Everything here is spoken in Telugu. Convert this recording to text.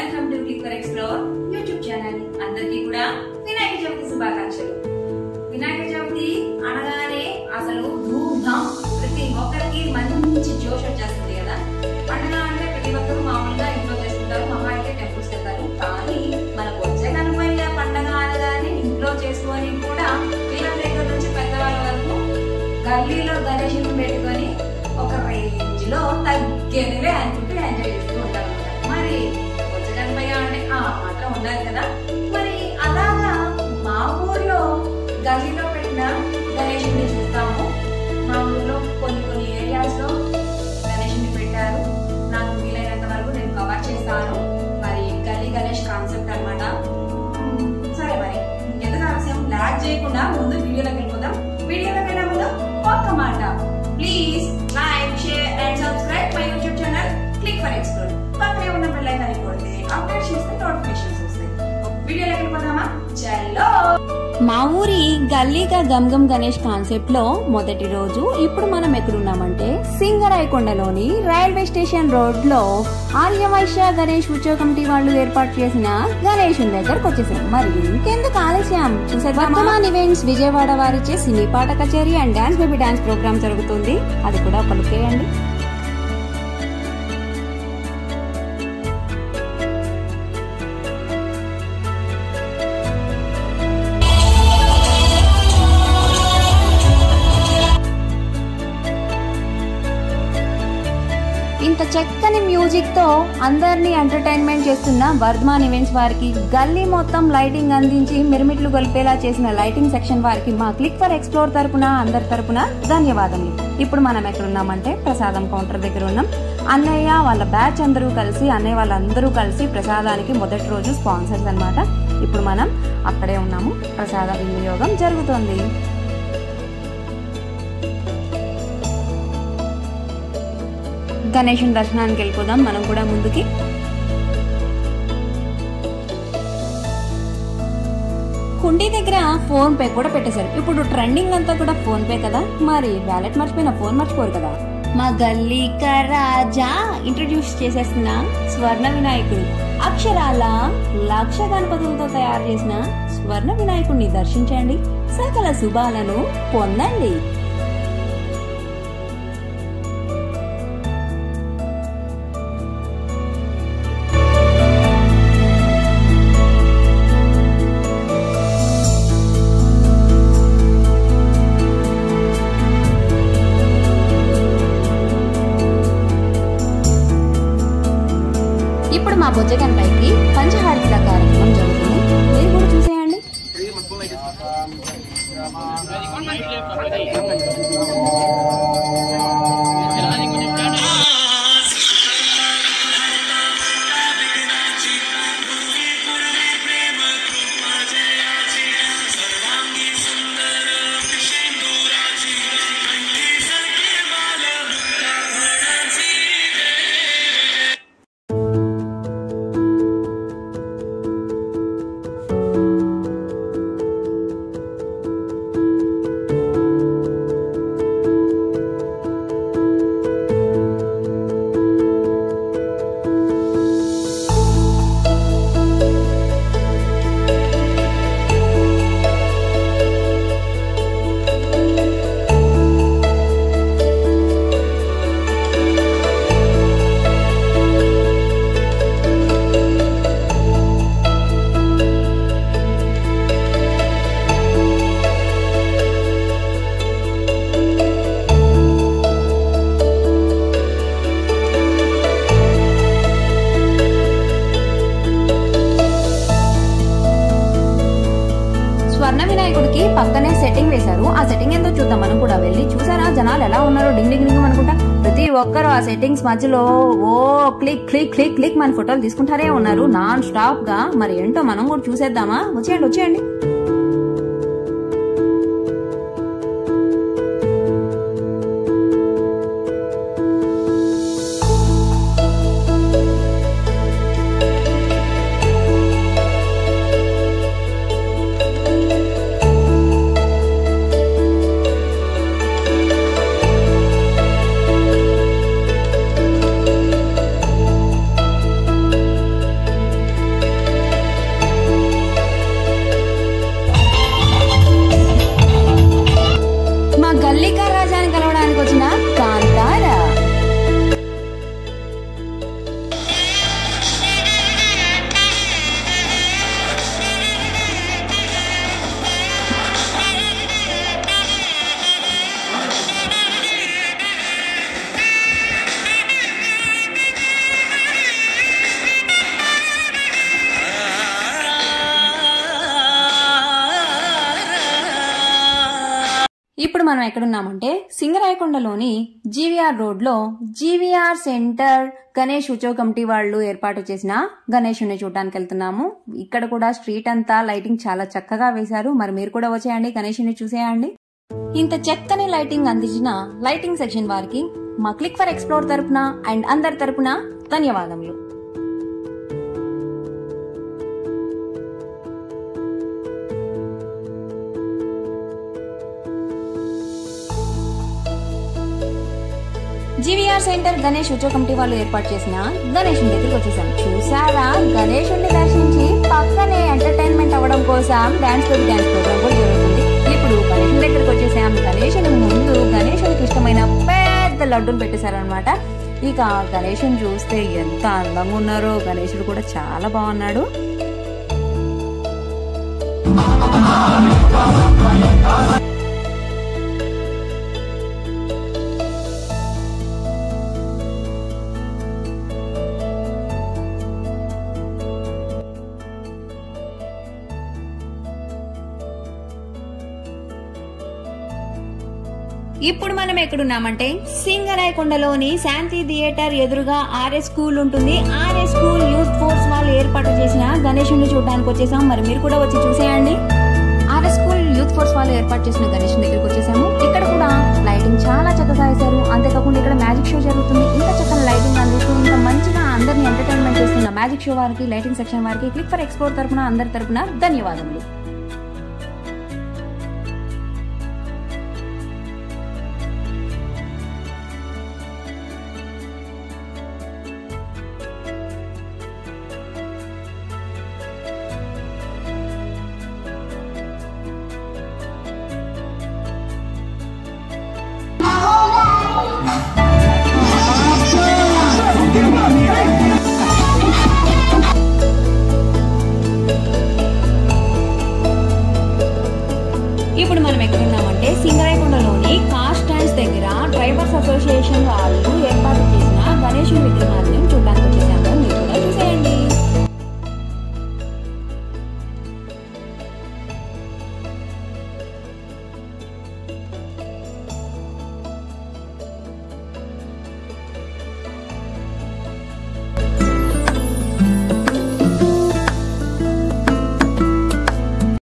Welcome to Click Explore YouTube channel అందరికీ కూడా వినాయక చవితి శుభాకాంక్షలు వినాయక చవితి అనగానే అసలు ధూమ్ధాం ప్రతి ఒక్కరికి మంచి జోష్ వచ్చేస్తుంది కదా పండుగ అంటే ప్రతి ఒక్కరు మామూలుగా ఇంట్లో చేసుకుంటారు మహా అయితే టెంపుల్స్ వెళ్తారు కానీ మనకు వచ్చే కనుమయ్య పండుగ అనగానే ఇంట్లో చేసుకొని కూడా పిల్లల దగ్గర నుంచి పెద్దవాళ్ళ వరకు గల్లీలో గణేషుని పెట్టుకొని ఒక రేంజ్ లో తగ్గేదివే అనుకుంటూ ఎంజాయ్ చేస్తూ ఉంటారు అన్నమాట. మరి వచ్చే కనుమయ్య అంటే ఆ మాత్రం ఉండాలి కదా మరి అలాగా మా ఊర్లో గల్లీలో పెట్టిన గణేషుని చూస్తాము మా ఊర్లో కొన్ని కొన్ని ఏరియాస్ లో గణేషుని పెట్టారు నాకు వీలైనంత వరకు నేను కవర్ చేస్తాను మరి గల్లీ గణేష్ కాన్సెప్ట్ అన్నమాట మ్మ్, సరే మరి ఎందుకు ఆలస్యం లాగ్ చేయకుండా ముందు వీడియోలోకి వెళ్ళిపోదాం వీడియోలోకి వెళ్ళే ముందు ఒక్క మాట please like share and subscribe my YouTube channel Click for Explore పక్కనే ఉన్న బెల్ ఐకాన్ కొడితే అప్డేట్ చేస్తే నోటిఫికేషన్స్ వస్తాయి వీడియోలోకి వెళ్ళిపోదామా చలో మా ఊరి గల్లీగా గమ్గమ్ గణేష్ కాన్సెప్ట్ లో మొదటి రోజు ఇప్పుడు మనం ఎక్కడున్నామంటే సింగరాయకొండలోని రైల్వే స్టేషన్ రోడ్ లో ఆర్యవైశ్య గణేష్ ఉత్సవ కమిటీ వాళ్ళు ఏర్పాటు చేసిన గణేష్ దగ్గరకు వచ్చేసాం మరి ఇంకెందుకు ఆలస్యం చూసే వర్తమాన్ ఈవెంట్స్ విజయవాడ వారిచే సినీ పాట కచేరీ and dance baby dance program జరుగుతుంది అది కూడా ఒక లుక్ వేయండి ఇంత చక్కని మ్యూజిక్ తో అందరినీ ఎంటర్టైన్మెంట్ చేస్తున్న వర్ధమాన్ ఈవెంట్స్ వారికి గల్లీ మొత్తం లైటింగ్ అందించి మిరుమిట్లు గొలిపేలా చేసిన లైటింగ్ సెక్షన్ వారికి మా క్లిక్ ఫర్ ఎక్స్ప్లోర్ తరపున అందరి తరపున ధన్యవాదములు ఇప్పుడు మనం ఎక్కడ ఉన్నామంటే ప్రసాదం కౌంటర్ దగ్గర ఉన్నాం అన్నయ్య వాళ్ళ బ్యాచ్ అందరూ కలిసి అన్నయ్య వాళ్ళందరూ కలిసి ప్రసాదానికి మొదటి రోజు స్పాన్సర్స్ అన్నమాట ఇప్పుడు మనం అక్కడే ఉన్నాము ప్రసాద వినియోగం జరుగుతోంది గణేషుని దర్శనానికి వెళ్ళిపోదాం మనం కూడా ముందుకి కుండీ దగ్గర ఫోన్ పే కూడా పెట్టేశారు ఇప్పుడు ట్రెండింగ్ అంతా కూడా ఫోన్ పే కదా మరి వ్యాలెట్ మర్చిపోయిన ఫోన్ మర్చిపోరు కదా మా గల్లీక రాజా ఇంట్రడ్యూస్ చేసేసిన స్వర్ణ వినాయకుడు అక్షరాల లక్ష గణపతులతో తయారు చేసిన స్వర్ణ వినాయకుడిని దర్శించండి సకల శుభాలను పొందండి ఇప్పుడు మా బొజ్జగన్ పైకి పంచహారతుల కార్యక్రమం జరుగుతుంది మీరు కూడా చూసేయండి స్వర్ణ వినాయకుడికి పక్కనే సెట్టింగ్ వేశారు ఆ సెట్టింగ్ ఎంతో చూద్దాం మనం కూడా వెళ్ళి చూసారా జనాలు ఎలా ఉన్నారో డింగ్ డింగ్ డింగ్ అనుకుంటా ప్రతి ఒక్కరు ఆ సెట్టింగ్స్ మధ్యలో ఓ క్లిక్ క్లిక్ క్లిక్ క్లిక్ మన ఫోటోలు తీసుకుంటారే ఉన్నారు నాన్ స్టాప్ గా మరి ఏంటో మనం కూడా చూసేద్దామా వచ్చేయండి వచ్చేయండి మనం ఎక్కడున్నామంటే సింగరాయకొండలోని జీవీఆర్ రోడ్ లో జీవీఆర్ సెంటర్ గణేష్ ఉత్సవ కమిటీ వాళ్ళు ఏర్పాటు చేసిన గణేషుని చూడడానికి వెళ్తున్నాము ఇక్కడ కూడా స్ట్రీట్ అంతా లైటింగ్ చాలా చక్కగా వేశారు మరి మీరు కూడా వచ్చేయండి గణేషుని చూసేయండి ఇంత చక్కని లైటింగ్ అందించిన లైటింగ్ సెక్షన్ వారికి మా క్లిక్ ఫర్ ఎక్స్ప్లోర్ తరపున అండ్ అందరి తరపున ధన్యవాదములు జీవీఆర్ సెంటర్ గణేష్ ఉత్సవ కమిటీ వాళ్ళు ఏర్పాటు చేసిన గణేష్ దగ్గరికి వచ్చేసాం చూసారా గణేషుని దర్శించి పక్కనే ఎంటర్టైన్మెంట్ అవ్వడం కోసం డాన్స్ బేబీ డాన్స్ ప్రోగ్రామ్ కూడా జరుగుతుంది ఇప్పుడు గణేషుని దగ్గరికి వచ్చేసాం గణేషుని ముందు గణేషునికి ఇష్టమైన పెద్ద లడ్డూలు పెట్టేశారనమాట ఇక గణేషుని చూస్తే ఎంత అందంగా ఉన్నారో గణేశుడు కూడా చాలా బాగున్నాడు ఇప్పుడు మనం ఎక్కడున్నామంటే సింగరాయకొండలోని శాంతి థియేటర్ ఎదురుగా ఆర్ఎస్ స్కూల్ ఉంటుంది ఆర్ఎస్ స్కూల్ యూత్ ఫోర్స్ వాళ్ళు ఏర్పాటు చేసిన గణేశుని చూడడానికి వచ్చేసాం మరి మీరు కూడా వచ్చి చూసేయండి ఆర్ఎస్ స్కూల్ యూత్ ఫోర్స్ వాళ్ళు ఏర్పాటు చేసిన గణేష్ దగ్గరికి వచ్చేసాము ఇక్కడ కూడా లైటింగ్ చాలా చక్కగా వేశారు అంతేకాకుండా ఇక్కడ మ్యాజిక్ షో జరుగుతుంది ఇంకా చక్కని లైటింగ్ అందిస్తూ ఇంకా మంచిగా అందరిని ఎంటర్టైన్మెంట్ చేస్తున్న మ్యాజిక్ షో వారికి లైటింగ్ సెక్షన్ వారికి క్లిక్ ఫర్ ఎక్స్ప్లోర్ తరపున అందరి తరపున ధన్యవాదములు ఇప్పుడు మనం ఎక్కడున్నామంటే సింగరాయకొండలోని కార్ స్టాండ్స్ దగ్గర డ్రైవర్స్ అసోసియేషన్ వాళ్ళు